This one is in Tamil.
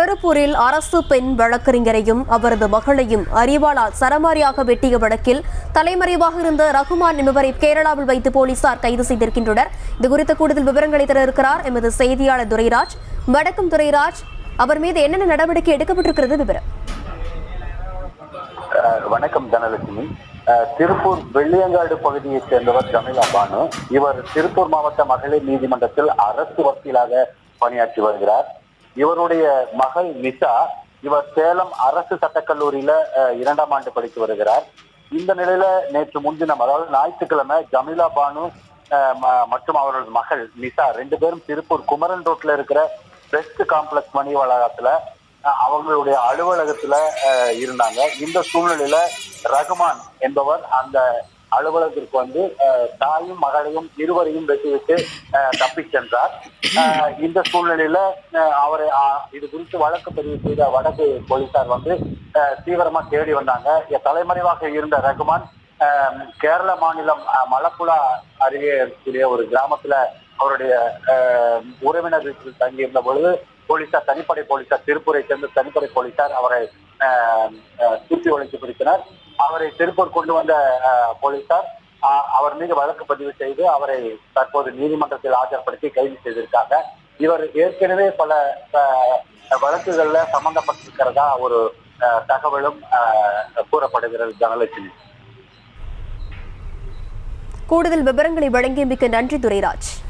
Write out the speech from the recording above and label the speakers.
Speaker 1: திருப்பூரில் அரசு பெண் வழக்கறிஞரையும் அவரது மகளையும் அறிவாளால் சரமாரியாக வெட்டிய வழக்கில் தலைமறைவாக இருந்த ரகுமான் என்பவரை கேரளாவில் வைத்து போலீசார் கைது செய்திருக்கின்றனர் இது குறித்த கூடுதல் விவரங்களை தர இருக்கிறார் எமது செய்தியாளர் துரைராஜ் வணக்கம் துரைராஜ் அவர் மீது என்னென்ன நடவடிக்கை எடுக்கப்பட்டிருக்கிறது விவரம்
Speaker 2: அஹ் வணக்கம் தனலட்சுமி அஹ் திருப்பூர் வெள்ளியங்காடு பகுதியைச் சேர்ந்தவர் ஜமீலா பானு இவர் திருப்பூர் மாவட்ட மகளிர் நீதிமன்றத்தில் அரசு வக்கீலாக பணியாற்றி வருகிறார் இவருடைய மகள் நிஷா இவர் சேலம் அரசு சட்டக்கல்லூரியில அஹ், இரண்டாம் ஆண்டு படித்து வருகிறார் இந்த நிலையில நேற்று முன்தினம் அதாவது ஞாயிற்றுக்கிழமை ஜமீலா பானு அஹ், ம- மற்றும் அவரது மகள் நிஷா ரெண்டு பேரும் திருப்பூர் குமரன் ரோட்ல இருக்கிற பெஸ்ட் காம்ப்ளெக்ஸ் மணி வளாகத்துல அஹ் அவங்களுடைய அலுவலகத்துல அஹ், இருந்தாங்க இந்த சூழ்நிலையில ரகுமான் என்பவர் அந்த அலுவலகத்திற்கு வந்து அஹ், தாயும் மகளையும் இருவரையும் வெட்டிவிட்டு அஹ், தப்பிச் சென்றார் அஹ், இந்த சூழ்நிலையில அஹ், அவரை அஹ், இது குறித்து வழக்கு பதிவு செய்த வடக்கு போலீசார் வந்து அஹ், தீவிரமா தேடி வந்தாங்க இ- தலைமறைவாக இருந்த ரகுமான் அஹ், கேரள மாநிலம் அஹ், மலப்புழா அருகே இருக்கக்கூடிய ஒரு கிராமத்துல அவருடைய அஹ், உறவினர் வீட்டில் தங்கியிருந்த பொழுது போலீசார் தனிப்படை போலீசார் திருப்பூரை சேர்ந்த தனிப்படை போலீசார் அவரை அஹ், அஹ், தூக்கி வளைத்து பிடித்தனர் அவரை திருப்பூர் கொண்டு வந்த அஹ், போலீசார் அஹ், அவர் மீது வழக்கு பதிவு செய்து அவரை தற்போது நீதிமன்றத்தில் ஆஜர்படுத்தி கைது செய்திருக்காங்க இவர் ஏற்கனவே பல அஹ், வழக்குகள்ல சம்பந்தப்பட்டிருக்கிறதா ஒரு அஹ், தகவலும் அஹ், கூறப்படுகிறது தனலட்சுமி
Speaker 1: கூடுதல் விவரங்களை வழங்கியமைக்கு நன்றி துரைராஜ்